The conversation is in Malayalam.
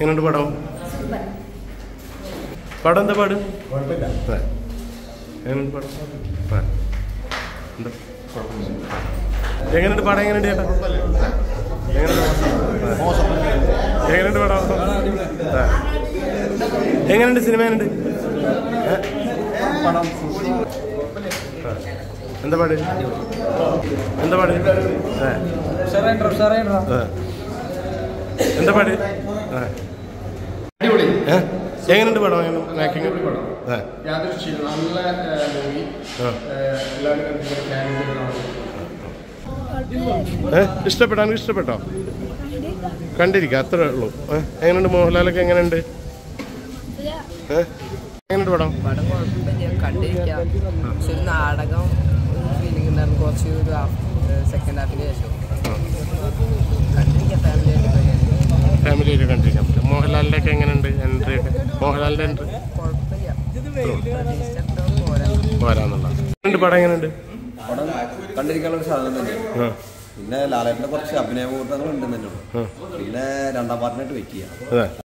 എങ്ങനെയുണ്ട് പടം പടം എന്താ പാട് കുഴപ്പമില്ല അതെ എങ്ങനെയുണ്ട് പടം ആ എന്താ കുഴപ്പമില്ല എങ്ങനെയുണ്ട് പടം എങ്ങനെയുണ്ട് ചേട്ടാ എങ്ങനെയുണ്ട് ആ. എങ്ങനെയുണ്ട് പടം ആ. എങ്ങനെയുണ്ട് സിനിമ എങ്ങനെയുണ്ട് ഏ? പടം ആ. എന്താ പാട് എന്താ പാട് ആ. ആ. എന്താ പാട് ആ. അടിപൊളി ഏ? എങ്ങനെയുണ്ട് പടം എങ്ങനെ മേക്കിംഗ് പടം. ആ യാതൊരു ക്ഷീണം നല്ല മൂവി ആ. എല്ലാവരും കണ്ടിട്ട് ഫാമിലി ഏ? ഇഷ്ടപ്പെട്ടോ എനിക്ക് ഇഷ്ടപ്പെട്ടോ കണ്ടിരിക്കുക അത്രേ ഉള്ളൂ ഏ? എങ്ങനെയുണ്ട് മോഹൻലാലൊക്കെ എങ്ങനെയുണ്ട് ഏ? എങ്ങനെയുണ്ട് പടം പടം കുഴപ്പമില്ല കണ്ടിരിക്കാം പക്ഷെ ഒരു നാടകം ഫീലിംഗ് ഉണ്ടായിരുന്നു കുറച്ച് ഒരു സെക്കൻഡ് ഹാഫിന് ശേഷം കണ്ടിരിക്കാം ഫാമിലി ആയിട്ട് ഫാമിലി ആയിട്ട് കണ്ടിരിക്കാൻ പറ്റും മോഹൻലാലിൻ്റെ ഒക്കെ എങ്ങനെയുണ്ട് എൻട്രി ഒക്കെ മോഹൻലാലിൻ്റെ എൻട്രി കുഴപ്പമില്ല പ്രതീക്ഷിച്ചിടത്തോളം പോരാ പോരാന്നുള്ള എങ്ങനെയുണ്ട് പടം എങ്ങനെയുണ്ട് പടം കണ്ടിരിക്കാനുള്ള ഒരു സാധനം തന്നെയാണ് ആ പിന്നെ ലാലേട്ടൻ്റെ കുറച്ച് അഭിനയ മുഹൂർത്തങ്ങൾ ഉണ്ടെന്ന് തന്നെ ഉള്ളൂ ആ പിന്നെ രണ്ടാം പാർട്ടിനായിട്ട് വെയിറ്റ് ചെയ്യാം അതെ